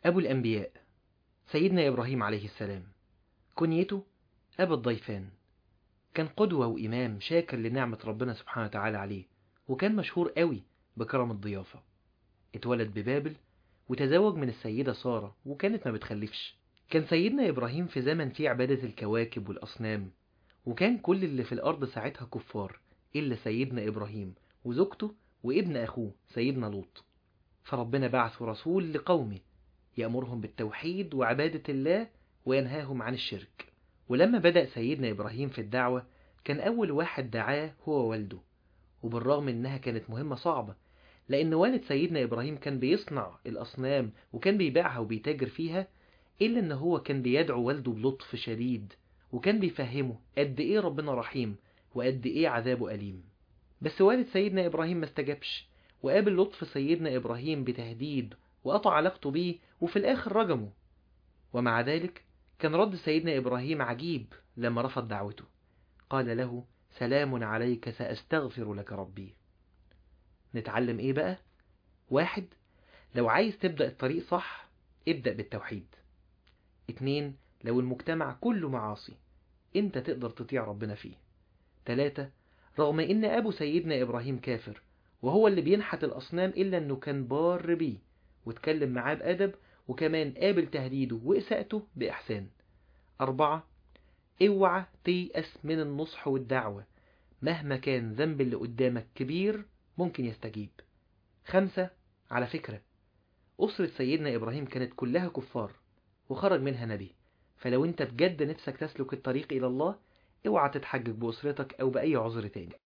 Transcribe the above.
أبو الأنبياء سيدنا إبراهيم عليه السلام كنيته أبا الضيفان كان قدوة وإمام شاكر لنعمة ربنا سبحانه وتعالى عليه وكان مشهور قوي بكرم الضيافة اتولد ببابل وتزوج من السيدة سارة وكانت ما بتخلفش كان سيدنا إبراهيم في زمن فيه عبادة الكواكب والأصنام وكان كل اللي في الأرض ساعتها كفار إلا سيدنا إبراهيم وزوجته وابن أخوه سيدنا لوط فربنا بعث رسول لقومه يأمرهم بالتوحيد وعبادة الله وينهاهم عن الشرك ولما بدأ سيدنا إبراهيم في الدعوة كان أول واحد دعاه هو والده وبالرغم إنها كانت مهمة صعبة لأن والد سيدنا إبراهيم كان بيصنع الأصنام وكان بيبيعها وبيتاجر فيها إلا إن هو كان بيدعو والده بلطف شديد وكان بيفهمه قد إيه ربنا رحيم وقد إيه عذابه أليم بس والد سيدنا إبراهيم ما استجابش وقابل لطف سيدنا إبراهيم بتهديد وقطع علاقته بيه وفي الآخر رجمه ومع ذلك كان رد سيدنا إبراهيم عجيب لما رفض دعوته قال له سلام عليك سأستغفر لك ربي نتعلم إيه بقى؟ واحد لو عايز تبدأ الطريق صح ابدأ بالتوحيد اتنين لو المجتمع كله معاصي انت تقدر تطيع ربنا فيه تلاتة رغم ان ابو سيدنا ابراهيم كافر وهو اللي بينحت الاصنام الا انه كان بار بيه واتكلم معاه بأدب وكمان قابل تهديده وإساءته بإحسان أربعة اوعى تيأس من النصح والدعوة مهما كان ذنب اللي قدامك كبير ممكن يستجيب خمسة على فكرة أسرة سيدنا إبراهيم كانت كلها كفار وخرج منها نبي فلو انت بجد نفسك تسلك الطريق إلى الله اوعى تتحجج بأسرتك أو بأي عذر تاني